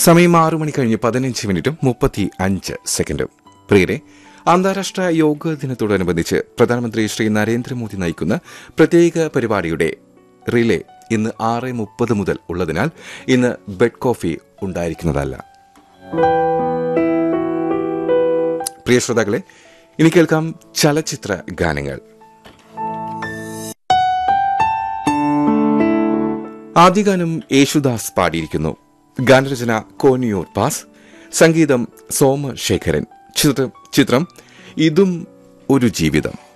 സമയം ആറു മണി കഴിഞ്ഞ് പതിനഞ്ച് മിനിറ്റും മുപ്പത്തി അഞ്ച് സെക്കൻഡും പ്രിയരെ അന്താരാഷ്ട്ര യോഗ ദിനത്തോടനുബന്ധിച്ച് പ്രധാനമന്ത്രി ശ്രീ നരേന്ദ്രമോദി നയിക്കുന്ന പ്രത്യേക പരിപാടിയുടെ റിലേ ഇന്ന് ആറ് മുപ്പത് മുതൽ ഉള്ളതിനാൽ ഇന്ന് ബെഡ് കോഫി ഉണ്ടായിരിക്കുന്നതല്ല പ്രിയ ശ്രോതാക്കളെ ഇനി കേൾക്കാം ചലച്ചിത്ര ഗാനങ്ങൾ ആദ്യ ഗാനം യേശുദാസ് പാടിയിരിക്കുന്നു ഗാനരചന കോന്നിയൂർ പാസ് സംഗീതം സോമശേഖരൻ ചിത്രം ചിത്രം ഇതും ഒരു ജീവിതം